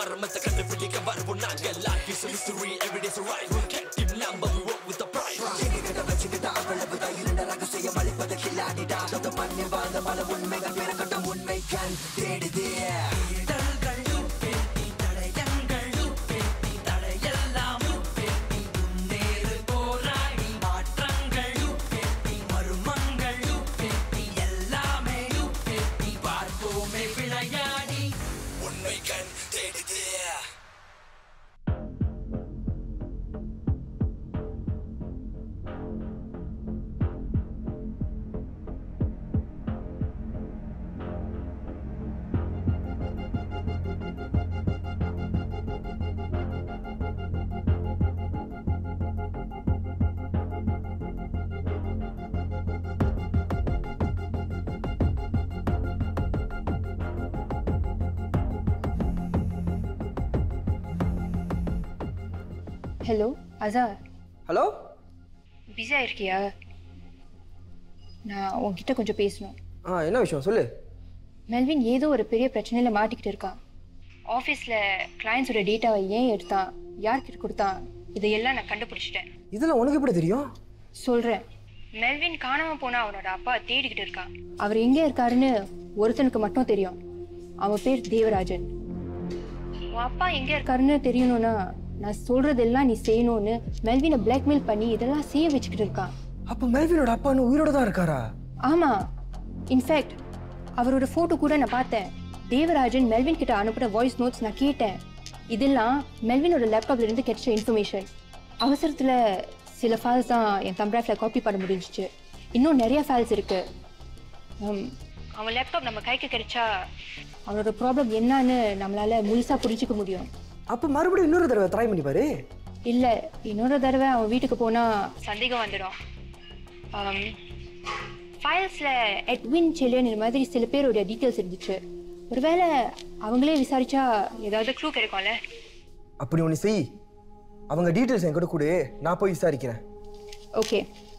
மர்மத்தை கண்டுபிடிக்க வருவோம் நாங்க life is a mystery every day's a ride we can't keep number we work with the pride எங்ககிட்ட வச்சுக்கிட்ட அவ்வளவுதான் இருண்ட ரகசியம் அளிப்பது கில்லாடிடா சொந்த மண்ணை வாழ்ந்த பல உண்மைகள் பிறக்கட்டும் உண்மைகள் தேடுதே உண்மைகள் தேடுதே ஹலோ அசார் ஹலோ பிஸியாக இருக்கியா நான் உன்கிட்ட கொஞ்சம் பேசணும் ஆ என்ன விஷயம் சொல்லு மெல்வின் ஏதோ ஒரு பெரிய பிரச்சனையில் மாட்டிக்கிட்டு இருக்கான் ஆஃபீஸில் கிளையண்ட்ஸோட டேட்டாவை ஏன் எடுத்தான் யார்கிட்ட கொடுத்தான் இதையெல்லாம் நான் கண்டுபிடிச்சிட்டேன் இதெல்லாம் உனக்கு எப்படி தெரியும் சொல்கிறேன் மெல்வின் காணாமல் போனா அவனோட அப்பா தேடிக்கிட்டு இருக்கான் அவர் எங்கே இருக்காருன்னு ஒருத்தனுக்கு மட்டும் தெரியும் அவன் பேர் தேவராஜன் உன் அப்பா எங்கே இருக்காருன்னு தெரியணும்னா நான் சொல்றதெல்லாம் நீ செய்யணும்னு மெல்வினை பிளாக்மெயில் பண்ணி இதெல்லாம் செய்ய வச்சுக்கிட்டு இருக்கான் அப்போ மெல்வினோட அப்பா இன்னும் உயிரோட தான் இருக்காரா ஆமா இன்ஃபேக்ட் அவரோட ஃபோட்டோ கூட நான் பார்த்தேன் தேவராஜன் மெல்வின் கிட்ட அனுப்புன வாய்ஸ் நோட்ஸ் நான் கேட்டேன் இதெல்லாம் மெல்வினோட லேப்டாப்ல இருந்து கிடைச்ச இன்ஃபர்மேஷன் அவசரத்துல சில ஃபைல்ஸ் தான் என் தம்ப்ராஃப்ல காப்பி பண்ண முடிஞ்சிச்சு இன்னும் நிறைய ஃபைல்ஸ் இருக்கு ஹம், அவன் லேப்டாப் நம்ம கைக்கு கிடைச்சா அவனோட ப்ராப்ளம் என்னன்னு நம்மளால முழுசா புரிஞ்சுக்க முடியும் அப்போ மறுபடியும் இன்னொரு தடவை ட்ரை பண்ணி பாரு இல்ல இன்னொரு தடவை அவன் வீட்டுக்கு போனா சந்தேகம் வந்துடும் ஃபைல்ஸ்ல எட்வின் செல்லியன் இந்த மாதிரி சில பேரோட டீட்டெயில்ஸ் இருந்துச்சு ஒருவேளை அவங்களே விசாரிச்சா ஏதாவது க்ளூ கிடைக்கும்ல அப்படி ஒன்று செய் அவங்க டீட்டெயில்ஸ் என்கிட்ட கொடு நான் போய் விசாரிக்கிறேன் ஓகே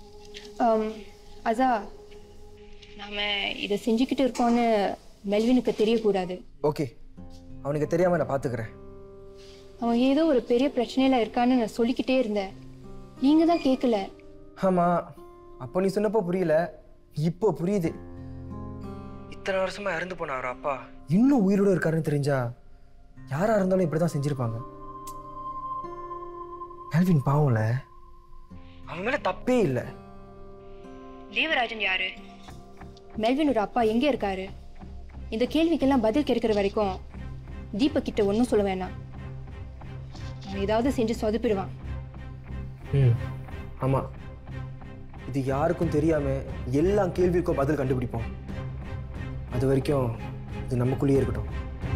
அசா நாம இதை செஞ்சுக்கிட்டு இருக்கோம்னு மெல்வினுக்கு தெரியக்கூடாது ஓகே அவனுக்கு தெரியாம நான் பார்த்துக்கிறேன் அவன் ஏதோ ஒரு பெரிய பிரச்சனையில இருக்கான்னு நான் சொல்லிக்கிட்டே இருந்தேன் நீங்க தான் கேட்கல ஆமா அப்போ நீ சொன்னப்போ புரியல இப்போ புரியுது இத்தனை வருஷமா இறந்து போன அவர் அப்பா இன்னும் உயிரோட இருக்காருன்னு தெரிஞ்சா யாரா இருந்தாலும் இப்படிதான் செஞ்சிருப்பாங்க மெல்வின் பாவம்ல அவன் மேல தப்பே இல்லை தேவராஜன் யாரு மெல்வினோட அப்பா எங்க இருக்காரு இந்த கேள்விக்கெல்லாம் பதில் கிடைக்கிற வரைக்கும் தீபக் கிட்ட ஒன்றும் சொல்ல வேணாம் அவன் ஏதாவது செஞ்சு சொதப்பிடுவான் ம் ஆமா இது யாருக்கும் தெரியாம எல்லா கேள்விக்கும் பதில் கண்டுபிடிப்போம் அது வரைக்கும் இது நமக்குள்ளேயே இருக்கட்டும்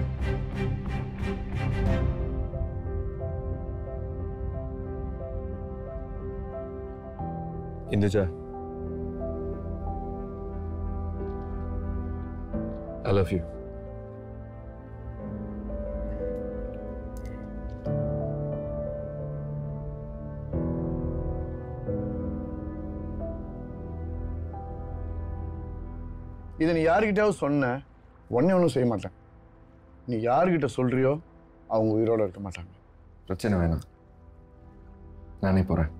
Induja. I love you. இதை நீ யாருக்கிட்டயாவது சொன்ன உடனே ஒன்றும் செய்ய மாட்டேன் நீ யாருக்கிட்ட சொல்றியோ அவங்க உயிரோட இருக்க மாட்டாங்க பிரச்சனை வேணாம் நானே போறேன்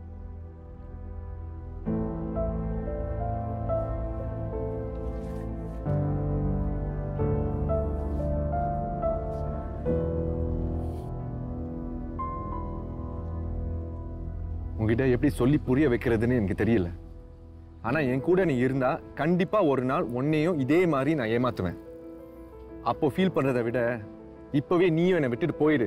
உங்ககிட்ட எப்படி சொல்லி புரிய வைக்கிறதுன்னு எனக்கு தெரியல ஆனா என் கூட நீ இருந்தா கண்டிப்பா ஒரு நாள் உன்னையும் இதே மாதிரி நான் ஏமாத்துவேன் அப்போ ஃபீல் பண்றதை விட இப்பவே நீயும் என்னை விட்டுட்டு போயிடு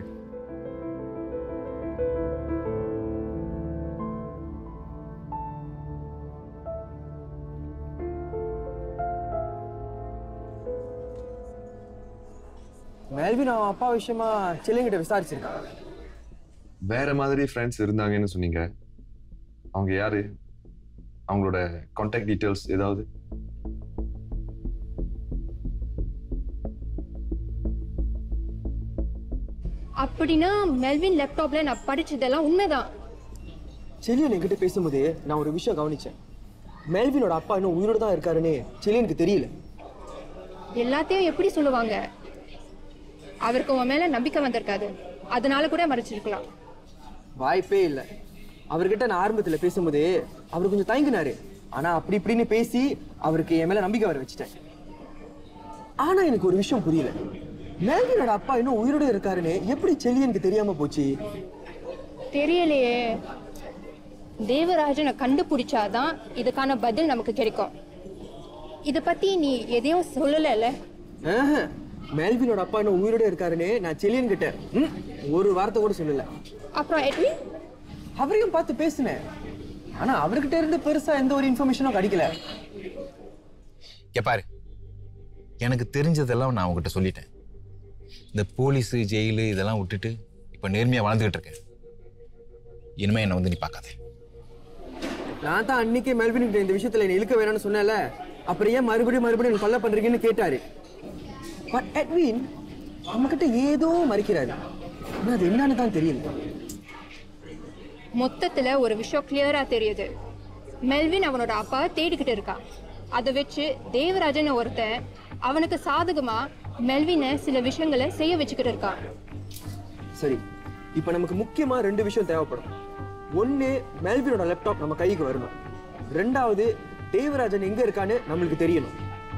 மெல்வின் அவன் அப்பா விஷயமா சில்லுங்கிட்ட விசாரிச்சிருக்கான் வேற மாதிரி ஃப்ரெண்ட்ஸ் இருந்தாங்கன்னு சொன்னீங்க அவங்க யாரு அவங்களோட கான்டாக்ட் டீட்டெயில்ஸ் ஏதாவது அப்படின்னா மெல்வின் லேப்டாப்ல நான் படிச்சதெல்லாம் உண்மைதான் செல்லியன் என்கிட்ட பேசும்போது நான் ஒரு விஷயம் கவனிச்சேன் மெல்வினோட அப்பா இன்னும் உயிரோட தான் இருக்காருன்னு செல்லியனுக்கு தெரியல எல்லாத்தையும் எப்படி சொல்லுவாங்க அவருக்கு உன் மேல நம்பிக்கை வந்திருக்காது அதனால கூட மறைச்சிருக்கலாம் வாய்ப்பே இல்லை அவர்கிட்ட நான் ஆரம்பத்தில் பேசும்போது அவர் கொஞ்சம் தயங்கினாரு ஆனா அப்படி இப்படின்னு பேசி அவருக்கு என் மேல நம்பிக்கை வர வச்சுட்டேன் ஆனா எனக்கு ஒரு விஷயம் புரியல மேல்வினோட அப்பா இன்னும் உயிரோட இருக்காருன்னு எப்படி செல்லியனுக்கு தெரியாம போச்சு தெரியலையே தேவராஜனை கண்டுபிடிச்சாதான் இதுக்கான பதில் நமக்கு கிடைக்கும் இத பத்தி நீ எதையும் சொல்லலைல்ல ஆஹா, மேல்வினோட அப்பா இன்னும் உயிரோட இருக்காருன்னு நான் செல்லியன் கிட்ட ம், ஒரு வார்த்தை கூட சொல்லல அப்புறம் எட்வின் அவரையும் பார்த்து பேசினேன் ஆனா அவர்கிட்ட இருந்து பெருசா எந்த ஒரு இன்ஃபர்மேஷனும் கிடைக்கல இங்க பாரு எனக்கு தெரிஞ்சதெல்லாம் நான் உங்ககிட்ட சொல்லிட்டேன் இந்த போலீஸு ஜெயிலு இதெல்லாம் விட்டுட்டு இப்போ நேர்மையாக வாழ்ந்துகிட்டு இருக்கேன் இனிமே என்னை வந்து நீ பார்க்காத நான் தான் அன்னைக்கே மெல்வின் கிட்ட இந்த விஷயத்துல என்னை இழுக்க வேணாம்னு சொன்னேன்ல அப்புறம் ஏன் மறுபடியும் மறுபடியும் எனக்கு கொல்ல பண்றீங்கன்னு கேட்டாரு பட் எட்வின் நம்ம கிட்ட ஏதோ மறைக்கிறாரு ஆனா அது என்னன்னு தான் தெரியல மொத்தத்துல ஒரு விஷயம் கிளியரா தெரியுது மெல்வின் அவனோட அப்பா தேடிக்கிட்டு இருக்கான் அதை வச்சு தேவராஜன் ஒருத்தன் அவனுக்கு சாதகமா மெல்வினை சில விஷயங்களை செய்ய வச்சுக்கிட்டு இருக்கான் சரி இப்போ நமக்கு முக்கியமா ரெண்டு விஷயம் தேவைப்படும் ஒண்ணு மெல்வினோட லேப்டாப் நம்ம கைக்கு வரணும் ரெண்டாவது தேவராஜன் எங்க இருக்கான்னு நம்மளுக்கு தெரியணும்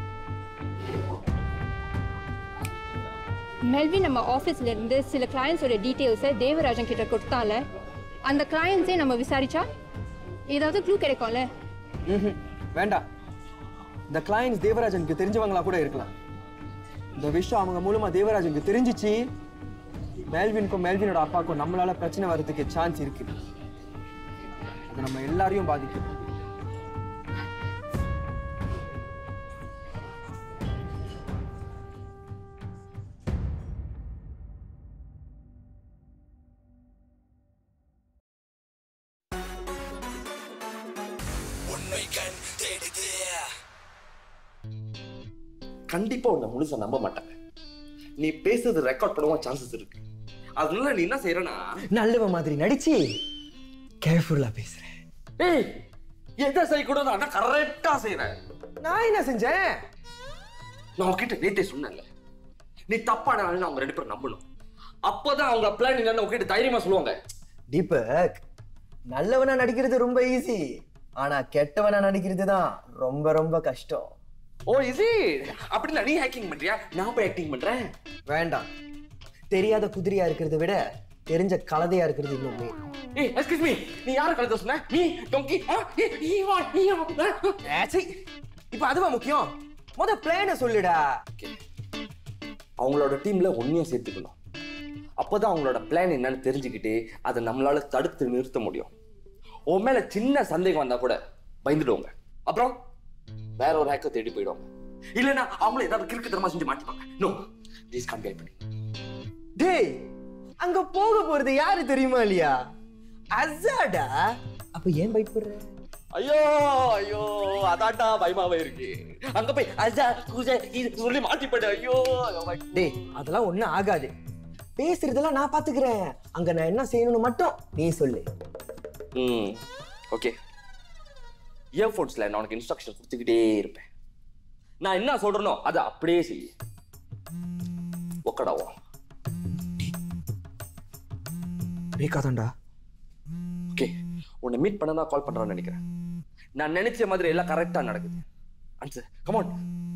மெல்வின் நம்ம ஆஃபீஸ்ல இருந்து சில கிளையன்ஸோட டீட்டெயில்ஸை தேவராஜன் கிட்ட கொடுத்தால அந்த கிளையன்ஸே நம்ம விசாரிச்சா ஏதாவது க்ளூ கிடைக்கும்ல ம்ஹும். வேண்டாம் இந்த கிளையன்ஸ் தேவராஜனுக்கு தெரிஞ்சவங்களா கூட இருக்கலாம் இந்த விஷயம் அவங்க மூலமா தேவராஜனுக்கு தெரிஞ்சிச்சு மேல்வினுக்கும் மேல்வினோட அப்பாவுக்கும் நம்மளால பிரச்சனை வர்றதுக்கு சான்ஸ் இருக்கு அது நம்ம எல்லாரையும் பாதிக்கும் உண்மை கண் தேடுது கண்டிப்பா உன்னை முழுசா நம்ப மாட்டாங்க நீ பேசுறது ரெக்கார்ட் பண்ணவும் சான்சஸ் இருக்கு அதனால நீ என்ன செய்யறனா நல்லவ மாதிரி நடிச்சு கேர்ஃபுல்லா பேசுறேன் ஏய் எதை செய்யக்கூடாது ஆனா கரெக்டா செய்யறேன் நான் என்ன செஞ்சேன் நான் உன்கிட்ட நேத்தே சொன்னேன்ல நீ தப்பான ஆளுன்னு அவங்க ரெண்டு பேரும் நம்பணும் அப்பதான் அவங்க பிளான் என்னன்னு உங்ககிட்ட தைரியமா சொல்லுவாங்க தீபக் நல்லவனா நடிக்கிறது ரொம்ப ஈஸி ஆனா கெட்டவனா நடிக்கிறது தான் ரொம்ப ரொம்ப கஷ்டம் ஓ இது அப்படின்னா நீ ஹேக்கிங் பண்றியா நான் போய் ஆக்டிங் பண்றேன் வேண்டாம் தெரியாத குதிரையா இருக்கிறத விட தெரிஞ்ச கலதையா இருக்கிறது இன்னும் மேல். ஏய் எக்ஸ்கியூஸ் மீ நீ யார கழுத்த சொன்ன நீ டொங்கி ஆ, ஏய், நீ வா நீ வா ஆ, ஆ. ஏ, சீ. இப்ப அதுவா முக்கியம் முத பிளான சொல்லுடா அவங்களோட டீம்ல உண்மையா சேர்த்துக்கணும் அப்பதான் அவங்களோட பிளான் என்னன்னு தெரிஞ்சுக்கிட்டு அதை நம்மளால தடுத்து நிறுத்த முடியும் உன் மேல சின்ன சந்தேகம் வந்தா கூட பயந்துடுவாங்க அப்புறம் வேற ஒரு ஹேக்கர் தேடி போயிடுவாங்க இல்லைன்னா அவங்கள ஏதாவது கிறுக்குத்தனமா செஞ்சு மாட்டிப்பாங்க நோ ப்ளீஸ் கம்பி பண்ணி டேய் அங்க போக போறது யாரு தெரியுமா இல்லையா அசாடா அப்ப ஏன் பயப்படுற ஐயோ ஐயோ அதான்டா பயமாவே இருக்கு அங்க போய் அஜா குஜா இது சொல்லி மாட்டிப்படு ஐயோ டேய் அதெல்லாம் ஒண்ணும் ஆகாது பேசுறதெல்லாம் நான் பாத்துக்கிறேன் அங்க நான் என்ன செய்யணும்னு மட்டும் நீ சொல்லு ம் ஓகே இயர்ஃபோன்ஸில் நான் உனக்கு இன்ஸ்ட்ரக்ஷன் கொடுத்துக்கிட்டே இருப்பேன் நான் என்ன சொல்றேனோ அதை அப்படியே செய்ய ஒக்கடாவா ரேகாதாண்டா ஓகே உன்னை மீட் பண்ண தான் கால் பண்றான்னு நினைக்கிறேன் நான் நினைச்ச மாதிரி எல்லாம் கரெக்டா நடக்குது ஆன்சர் கமான்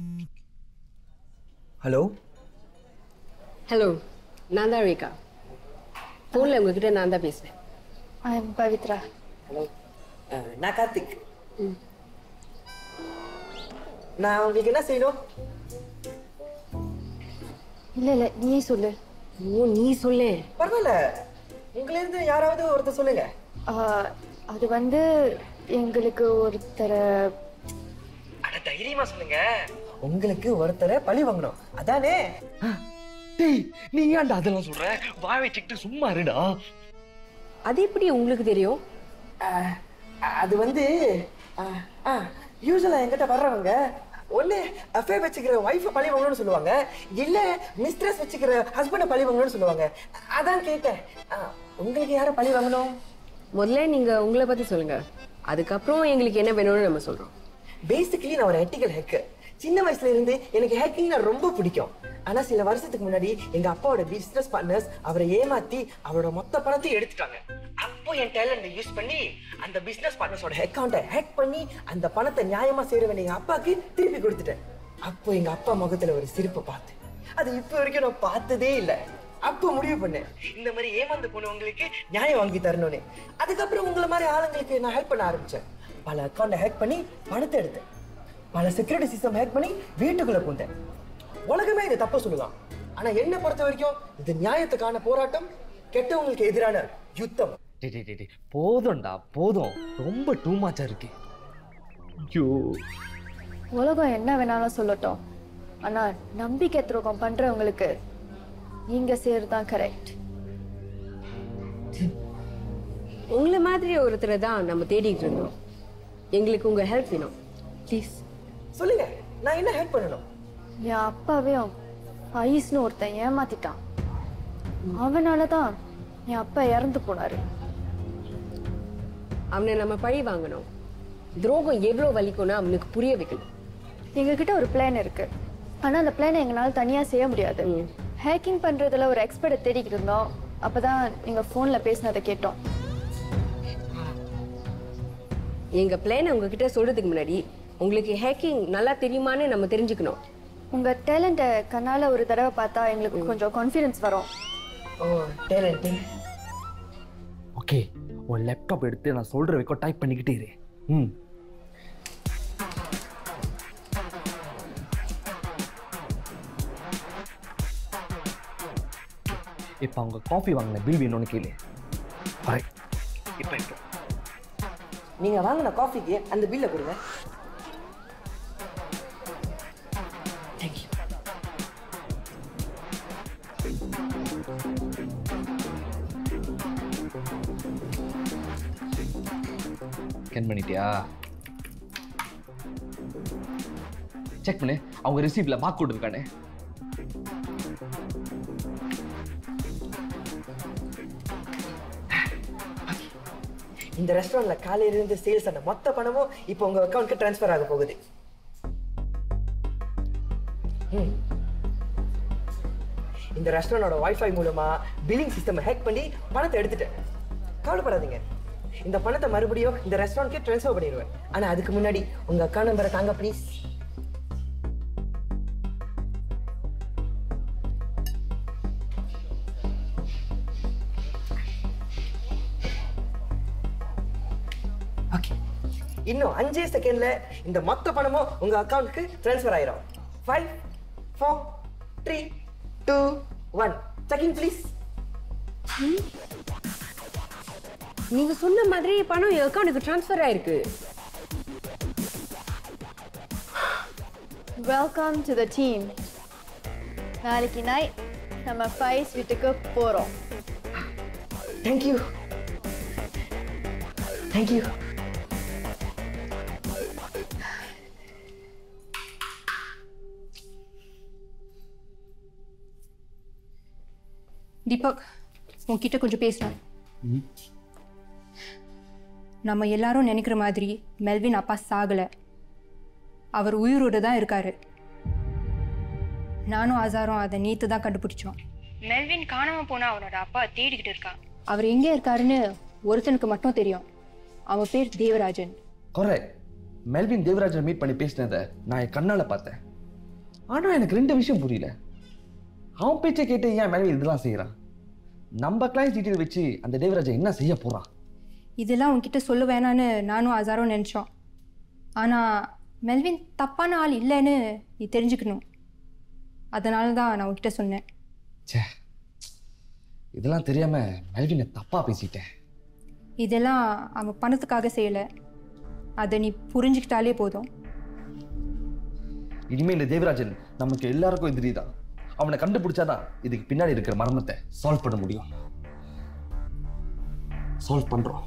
ஹலோ ஹலோ நான் தான் ரேகா ஃபோனில் உங்ககிட்ட நான் தான் பேசுகிறேன் ஐ எம் பவித்ரா ஹலோ நான் கார்த்திக் நான் உங்களுக்கு என்ன செய்யணும் இல்ல இல்ல நீயே சொல்லு ஓ நீ சொல்லு பரவாயில்ல உங்கள இருந்து யாராவது ஒருத்தர் சொல்லுங்க ஆஹ், அது வந்து எங்களுக்கு ஒருத்தரை அட தைரியமா சொல்லுங்க உங்களுக்கு ஒருத்தரை பழி வாங்கணும் அதானே டேய் நீ ஏன்டா அதெல்லாம் சொல்ற வாய் வச்சுக்கிட்டு சும்மா இருடா அது எப்படி உங்களுக்கு தெரியும் அஹ், அது வந்து யூஸ்வலா என்கிட்ட வர்றவங்க ஒண்ணு அஃபேர் வச்சுக்கிற ஒய்ஃபை பழி வாங்கணும்னு சொல்லுவாங்க இல்ல மிஸ்ட்ரஸ் வச்சுக்கிற ஹஸ்பண்டை பழி வாங்கணும்னு சொல்லுவாங்க அதான் கேட்டேன் அஹ், உங்களுக்கு யாரை பழி வாங்கணும் முதல்ல நீங்கள் உங்களை பற்றி சொல்லுங்கள் அதுக்கப்புறம் எங்களுக்கு என்ன வேணும்னு நம்ம சொல்கிறோம் பேசிக்கலி நான் ஒரு எட்டிக்கல் ஹேக்கர் சின்ன வயசுல இருந்து எனக்கு ஹேக்கிங்னா ரொம்ப பிடிக்கும் ஆனா சில வருஷத்துக்கு முன்னாடி எங்க அப்பாவோட பிசினஸ் பார்ட்னர்ஸ் அவரை ஏமாத்தி அவரோட மொத்த பணத்தையும் எடுத்துட்டாங்க அப்போ என் டேலண்ட்டை யூஸ் பண்ணி அந்த பிசினஸ் பார்ட்னர்ஸோட அக்கௌண்ட்டை ஹேக் பண்ணி அந்த பணத்தை நியாயமா சேர வேண்டிய எங்க அப்பாவுக்கு திருப்பி கொடுத்துட்டேன் அப்போ எங்க அப்பா முகத்துல ஒரு சிரிப்பை பார்த்தேன் அது இப்போ வரைக்கும் நான் பார்த்ததே இல்லை அப்போ முடிவு பண்ணேன் இந்த மாதிரி ஏமாந்து போனவங்களுக்கு நியாயம் வாங்கி தரணும்னு அதுக்கப்புறம் உங்களை மாதிரி ஆளுங்களுக்கு நான் ஹெல்ப் பண்ண ஆரம்பிச்சேன் பல அக்கௌண்ட்டை ஹேக் பண்ணி பணத்தை எடுத்தேன் பல செக்யூரிட்டி சிஸ்டம் ஹேக் பண்ணி வீட்டுக்குள்ள பூந்தேன் உலகமே இதை தப்பு சொல்லுவான் ஆனா என்ன பொறுத்த வரைக்கும் இது நியாயத்துக்கான போராட்டம் கெட்டவங்களுக்கு எதிரான யுத்தம் டேய் டேய், டேய் டேய் போதும்டா போதும் ரொம்ப டூ மச்சா இருக்கு ஐயோ உலகம் என்ன வேணாலும் சொல்லட்டும் ஆனா நம்பிக்கை துரோகம் பண்றவங்களுக்கு நீங்க செய்யறது தான் கரெக்ட் உங்களை மாதிரி ஒருத்தரை தான் நம்ம தேடிட்டு இருந்தோம் எங்களுக்கு உங்க ஹெல்ப் வேணும் ப்ளீஸ் சொல்லுங்க நான் என்ன ஹெல்ப் பண்ணணும் என் அப்பாவையும் ஐஸ்னு ஒருத்தன் ஏமாத்திட்டான் அவனால தான் என் அப்பா இறந்து போனாரு அவனை நம்ம பழி வாங்கணும் துரோகம் எவ்வளோ வலிக்கும்னு அவனுக்கு புரிய வைக்கணும் எங்ககிட்ட ஒரு பிளான் இருக்கு ஆனா அந்த பிளானை எங்களால தனியா செய்ய முடியாது ஹேக்கிங் பண்றதுல ஒரு எக்ஸ்பர்ட்டை தேடிக்கிட்டு இருந்தோம் அப்பதான் நீங்க போன்ல பேசினதை கேட்டோம் எங்க பிளானை உங்ககிட்ட சொல்றதுக்கு முன்னாடி உங்களுக்கு ஹேக்கிங் நல்லா தெரியுமான்னு நம்ம தெரிஞ்சுக்கணும் உங்க டேலண்ட்டை கண்ணால ஒரு தடவை பார்த்தா எங்களுக்கு கொஞ்சம் கான்ஃபிடன்ஸ் வரும் ஓ டேலண்ட் ஓகே உன் லேப்டாப் எடுத்து நான் சொல்ற வரைக்கும் டைப் பண்ணிக்கிட்டே இரு ம் இப்போ அவங்க காஃபி வாங்கின பில் வேணும்னு கேளு பாய் இப்போ இப்போ நீங்க வாங்கின காஃபிக்கு அந்த பில்லை கொடுங்க ஸ்கேன் பண்ணிட்டியா செக் பண்ணு அவங்க ரிசீப்ல மார்க் கோட் இருக்கானே இந்த ரெஸ்டாரண்ட்ல காலையில இருந்து சேல்ஸ் ஆன மொத்த பணமும் இப்போ உங்க அக்கௌண்ட்க்கு ட்ரான்ஸ்ஃபர் ஆக போகுது ம். இந்த ரெஸ்டாரண்டோட வைஃபை மூலமா பில்லிங் சிஸ்டம் ஹேக் பண்ணி பணத்தை எடுத்துட்டேன் கவலைப்படாதீங்க இந்த பணத்தை மறுபடியும் இந்த ரெஸ்டாரண்ட்க்கு ட்ரான்ஸ்ஃபர் பண்ணிடுவேன் ஆனா அதுக்கு முன்னாடி உங்க அக்கௌண்ட் நம்பரை தாங்க ப்ளீஸ் ஓகே இன்னும் அஞ்சே செகண்ட்ல இந்த மொத்த பணமும் உங்க அக்கவுண்ட்க்கு ட்ரான்ஸ்ஃபர் ஆயிரும் five four three two one checking please நீங்க சொன்ன மாதிரி பணம் என் அக்கௌண்ட்டுக்கு ட்ரான்ஸ்ஃபர் ஆயிருக்கு வெல்கம் டு த டீம் நாளைக்கு நைட் நம்ம ஃபைஸ் வீட்டுக்கு போறோம் தேங்க்யூ தேங்க்யூ தீபக் உன்கிட்ட கொஞ்சம் பேசலாம் நம்ம எல்லாரும் நினைக்கிற மாதிரி மெல்வின் அப்பா சாகல அவர் உயிரோட தான் இருக்காரு நானும் ஆசாரும் அதை நேத்து தான் கண்டுபிடிச்சோம் மெல்வின் காணாம போனா அவனோட அப்பா தேடிக்கிட்டு இருக்கான் அவர் எங்க இருக்காருன்னு ஒருத்தனுக்கு மட்டும் தெரியும் அவன் பேர் தேவராஜன் குறை மெல்வின் தேவராஜன் மீட் பண்ணி பேசினதை நான் என் கண்ணால பார்த்தேன் ஆனா எனக்கு ரெண்டு விஷயம் புரியல அவன் பேச்சை கேட்டு ஏன் மெல்வின் இதெல்லாம் செய்யறான் நம்ம கிளைண்ட் டீட்டெயில் வச்சு அந்த தேவராஜன் என்ன செய்ய போறான் இதெல்லாம் உன்கிட்ட சொல்ல வேணான்னு நானும் ஆசாரும் நினச்சோம் ஆனால் மெல்வின் தப்பான ஆள் இல்லைன்னு நீ தெரிஞ்சுக்கணும் அதனால தான் நான் உன்கிட்ட சொன்னேன் ச்சே இதெல்லாம் தெரியாம மெல்வினை தப்பா பேசிட்டேன் இதெல்லாம் அவன் பணத்துக்காக செய்யலை அதை நீ புரிஞ்சுக்கிட்டாலே போதும் இனிமே இந்த தேவராஜன் நமக்கு எல்லாருக்கும் எதிரி தான் அவனை கண்டுபிடிச்சாதான் இதுக்கு பின்னாடி இருக்கிற மர்மத்தை சால்வ் பண்ண முடியும் சால்வ் பண்றோம்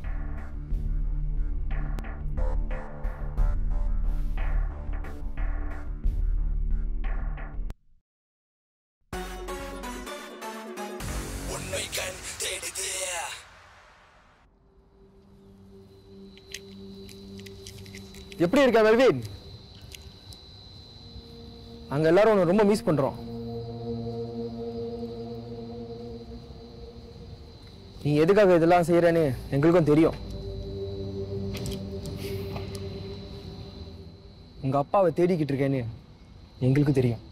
உண்மை கண் தேடுது எப்படி இருக்க மெல்வின் அங்க எல்லாரும் உன்னை ரொம்ப மிஸ் பண்றோம் நீ எதுக்காக இதெல்லாம் செய்யறேன்னு எங்களுக்கும் தெரியும் உங்க அப்பாவை தேடிக்கிட்டு இருக்கேன்னு எங்களுக்கும் தெரியும்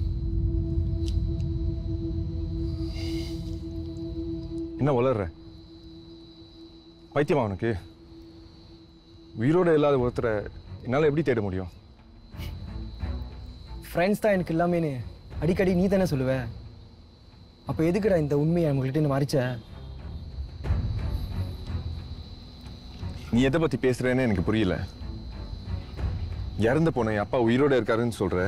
என்ன வளர்ற பைத்தியமா உனக்கு உயிரோட இல்லாத ஒருத்தரை என்னால் எப்படி தேட முடியும் ஃப்ரெண்ட்ஸ் தான் எனக்கு எல்லாமேன்னு அடிக்கடி நீ தானே சொல்லுவ அப்போ எதுக்குடா இந்த உண்மையை நம்மகிட்ட மறைச்ச நீ எதை பத்தி பேசுறேன்னு எனக்கு புரியல இறந்து போன என் அப்பா உயிரோட இருக்காருன்னு சொல்ற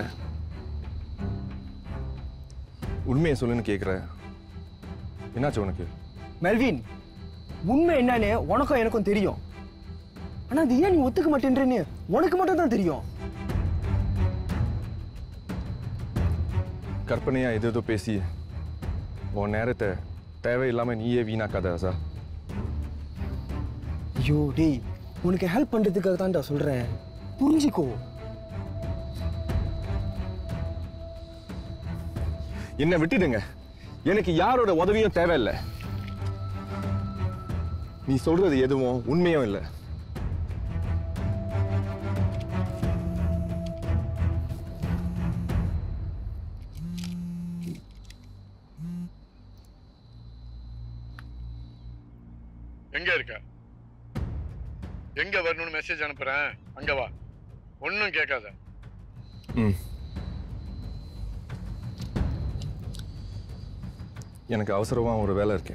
உண்மையை சொல்லுன்னு கேக்குற என்னாச்சு உனக்கு மெல்வின் உண்மை என்னன்னு உனக்கும் எனக்கும் தெரியும் ஆனா அது ஏன் நீ ஒத்துக்க மாட்டேன்றேன்னு உனக்கு மட்டும் தான் தெரியும் கற்பனையா எது ஏதோ பேசி உன் நேரத்தை தேவையில்லாம நீயே வீணாக்காத சார் ஐயோ டேய் உனக்கு ஹெல்ப் பண்றதுக்காக தான்டா சொல்றேன் புரிஞ்சுக்கோ என்ன விட்டுடுங்க எனக்கு யாரோட உதவியும் தேவையில்லை நீ சொல்றது எதுவும் உண்மையும் இல்லை எங்க இருக்க எங்க வரணும்னு மெசேஜ் அனுப்புறேன் அங்க வா ஒன்றும் கேட்காத ம் எனக்கு அவசரமா ஒரு வேலை இருக்கு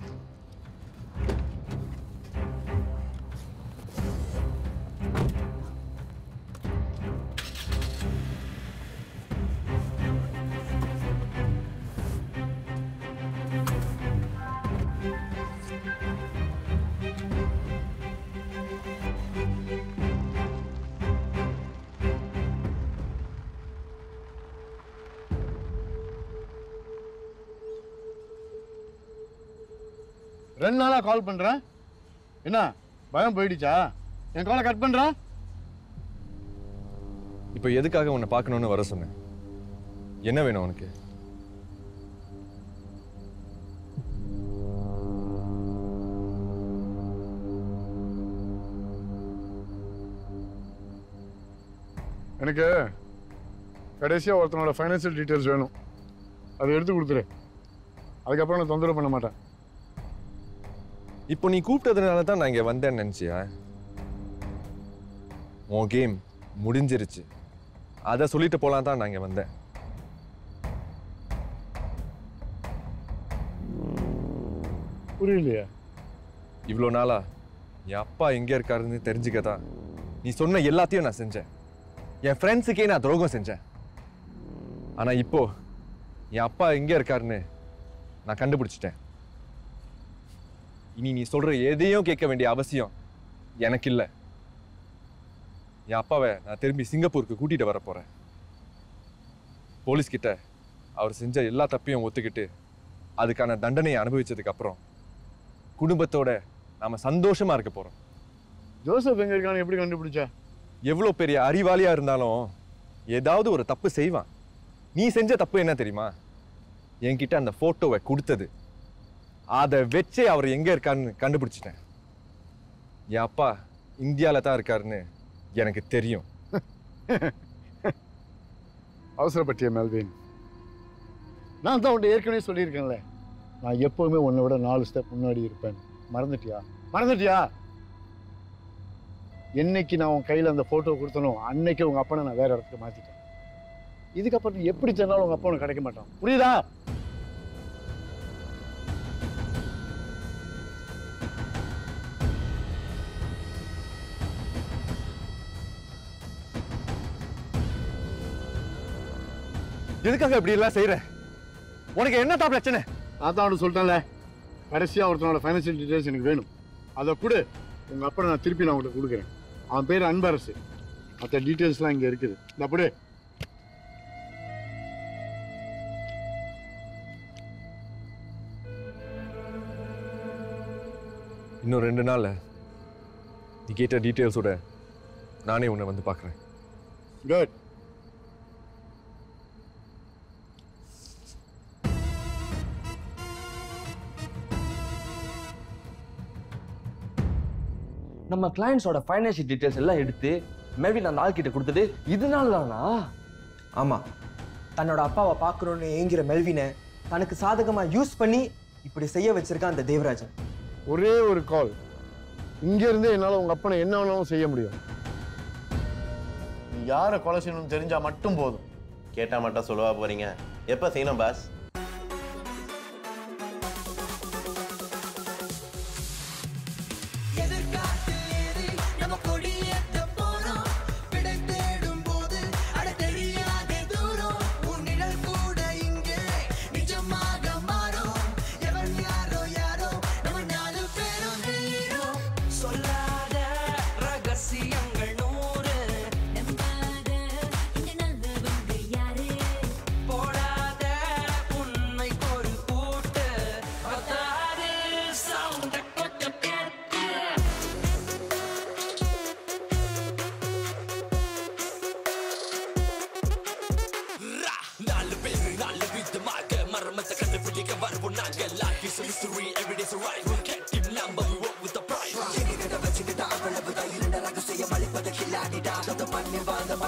ரெண்டு நாளா கால் பண்றேன் என்ன பயம் போயிடுச்சா என் காலை கட் பண்றேன் இப்போ எதுக்காக உன்னை பார்க்கணும்னு வர சொன்னேன் என்ன வேணும் உனக்கு எனக்கு கடைசியா ஒருத்தனோட ஃபைனான்சியல் டீட்டெயில்ஸ் வேணும் அதை எடுத்து கொடுத்துரு அதுக்கப்புறம் நான் தொந்தரவு பண்ண மாட்டேன் இப்போ நீ கூப்பிட்டதுனால தான் நான் இங்கே வந்தேன்னு நினச்சியா உன் கேம் முடிஞ்சிருச்சு அதை சொல்லிட்டு போலாம் தான் நான் இங்கே வந்தேன் புரியலையா இவ்வளோ நாளா என் அப்பா எங்கே இருக்காருன்னு தெரிஞ்சுக்க தான் நீ சொன்ன எல்லாத்தையும் நான் செஞ்சேன் என் ஃப்ரெண்ட்ஸுக்கே நான் துரோகம் செஞ்சேன் ஆனால் இப்போ என் அப்பா எங்கே இருக்காருன்னு நான் கண்டுபிடிச்சிட்டேன் இனி நீ சொல்ற எதையும் கேட்க வேண்டிய அவசியம் எனக்கு இல்லை என் அப்பாவை நான் திரும்பி சிங்கப்பூருக்கு கூட்டிட்டு வர போறேன் போலீஸ் கிட்ட அவர் செஞ்ச எல்லா தப்பையும் ஒத்துக்கிட்டு அதுக்கான தண்டனையை அனுபவிச்சதுக்கு அப்புறம் குடும்பத்தோட நாம சந்தோஷமா இருக்க போறோம் ஜோசப் எங்க இருக்கான்னு எப்படி கண்டுபிடிச்ச எவ்வளோ பெரிய அறிவாளியா இருந்தாலும் ஏதாவது ஒரு தப்பு செய்வான் நீ செஞ்ச தப்பு என்ன தெரியுமா என்கிட்ட அந்த போட்டோவை கொடுத்தது அதை வச்சே அவர் எங்க இருக்காருன்னு கண்டுபிடிச்சிட்டேன் என் அப்பா இந்தியால தான் இருக்காருன்னு எனக்கு தெரியும் அவசரப்பட்டிய மெல்வின் நான் தான் உன்ட்ட ஏற்கனவே சொல்லியிருக்கேன்ல நான் எப்பவுமே உன்னை விட நாலு ஸ்டெப் முன்னாடி இருப்பேன் மறந்துட்டியா மறந்துட்டியா என்னைக்கு நான் உன் கையில் அந்த ஃபோட்டோ கொடுத்தனோ அன்னைக்கு உங்க அப்பனை நான் வேற இடத்துக்கு மாத்திட்டேன் இதுக்கப்புறம் நீ எப்படி சொன்னாலும் உங்க அப்பா உனக்கு கிடைக்க மாட்டான் புரியுதா எதுக்காக இப்படி எல்லாம் செய்யற உனக்கு என்னத்தா பிரச்சனை நான் தான் அவனுக்கு சொல்லிட்டேன்ல கடைசியாக ஒருத்தனோட ஃபைனான்சியல் டீடைல்ஸ் எனக்கு வேணும் அதை கொடு உங்கள் அப்பனை நான் திருப்பி நான் உங்கள்கிட்ட கொடுக்குறேன் அவன் பேர் அன்பரசு மற்ற டீட்டெயில்ஸ்லாம் இங்கே இருக்குது இந்த அப்படி இன்னும் ரெண்டு நாள்ல நீ கேட்ட டீட்டெயில்ஸோட நானே உன்னை வந்து பார்க்குறேன் குட் நம்ம கிளைண்ட்ஸோட ஃபைனான்ஷியல் டீடைல்ஸ் எல்லாம் எடுத்து மெல்வின் அந்த ஆள் கிட்ட கொடுத்தது இதனால தானா ஆமா தன்னோட அப்பாவை பார்க்கணும்னு ஏங்கிற மெல்வினை தனக்கு சாதகமா யூஸ் பண்ணி இப்படி செய்ய வச்சிருக்கான் அந்த தேவராஜன் ஒரே ஒரு கால் இங்க இருந்தே என்னால உங்க அப்பனை என்ன வேணாலும் செய்ய முடியும் நீ யாரை கொலை செய்யணும்னு தெரிஞ்சா மட்டும் போதும் கேட்டா மட்டும் சொல்லவா போறீங்க எப்ப செய்யணும் பாஸ் நம்ம கொடியேத்த போறோம் விடை தேடும் போது அட தெரியாத தூரம் உன் நிழல் கூட இங்கே நிஜமாக மாறும் எவன் யாரோ யாரோ நம்ம நாலு பேரும் ஹீரோ சொல்லாத ரகசியங்கள் நூறு நம்பாத இந்த நல்லவங்க யாரு போடாத உண்மை ஒரு கூட்டு பத்தாது சவுண்ட கொஞ்சம் கேட்டு ரா, நாலு பேரு நாலு விதமாக மர்மத்தை கண்டுபிடிக்க வருவோம் நாங்க life is mystery everyday is right we can't give number we work with the pride எங்கிட்ட வச்சுக்கிட்ட அவ்வளவுதான் இரண்ட ரகசியம் அளிப்பது கில்லாடிடா அந்த மண்ணில் வாழ்ந்த